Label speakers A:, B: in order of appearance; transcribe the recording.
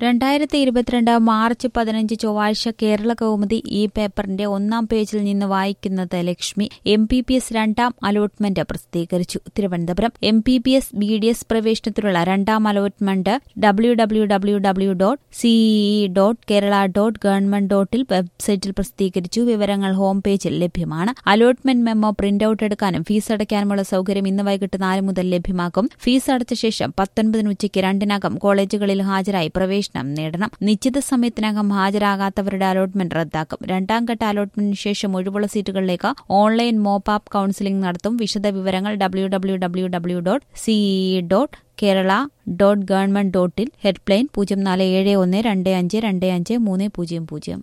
A: രണ്ടായിരത്തി ഇരുപത്തിരണ്ട് മാർച്ച് പതിനഞ്ച് ചൊവ്വാഴ്ച കേരള കൗമുദി ഈ പേപ്പറിന്റെ ഒന്നാം പേജിൽ നിന്ന് വായിക്കുന്നത് Lakshmi M P P S രണ്ടാം അലോട്ട്മെന്റ് പ്രസിദ്ധീകരിച്ചു Thiruvananthapuram M P P S B D S പ്രവേശനത്തിനുള്ള രണ്ടാം allotment W W W W dot CEE dot Kerala dot government ഡോട്ടിൽ വെബ്സൈറ്റിൽ പ്രസിദ്ധീകരിച്ചു വിവരങ്ങൾ ഹോം പേജിൽ ലഭ്യമാണ് അലോട്ട്മെന്റ് മെമ്മോ പ്രിന്റ് ഔട്ട് എടുക്കാനും ഫീസ് അടയ്ക്കാനുമുള്ള സൌകര്യം ഇന്ന് വൈകിട്ട് നാല് മുതൽ ലഭ്യമാക്കും ഫീസ് അടച്ച ശേഷം പത്തൊൻപതിന് ഉച്ചയ്ക്ക് രണ്ടിനകം കോളേജുകളിൽ ഹാജരായി പ്രവേശനം നേടണം നിശ്ചിത സമയത്തിനകം ഹാജരാകാത്തവരുടെ അലോട്ട്മെന്റ് റദ്ദാക്കും രണ്ടാം ഘട്ട അലോട്ട്മെന്റിന് ശേഷം ഒഴിവുള്ള സീറ്റുകളിലേക്ക് ഓൺലൈൻ മോപ്പ് ആപ്പ് കൌൺസിലിംഗ് നടത്തും വിശദ വിവരങ്ങൾ W W W W dot CEE dot Kerala dot government ഡോട്ടിൽ ഹെൽപ്പ് ലൈൻ പൂജ്യം നാല് ഏഴ് ഒന്ന് രണ്ട് അഞ്ച് രണ്ട് അഞ്ച് മൂന്ന് പൂജ്യം പൂജ്യം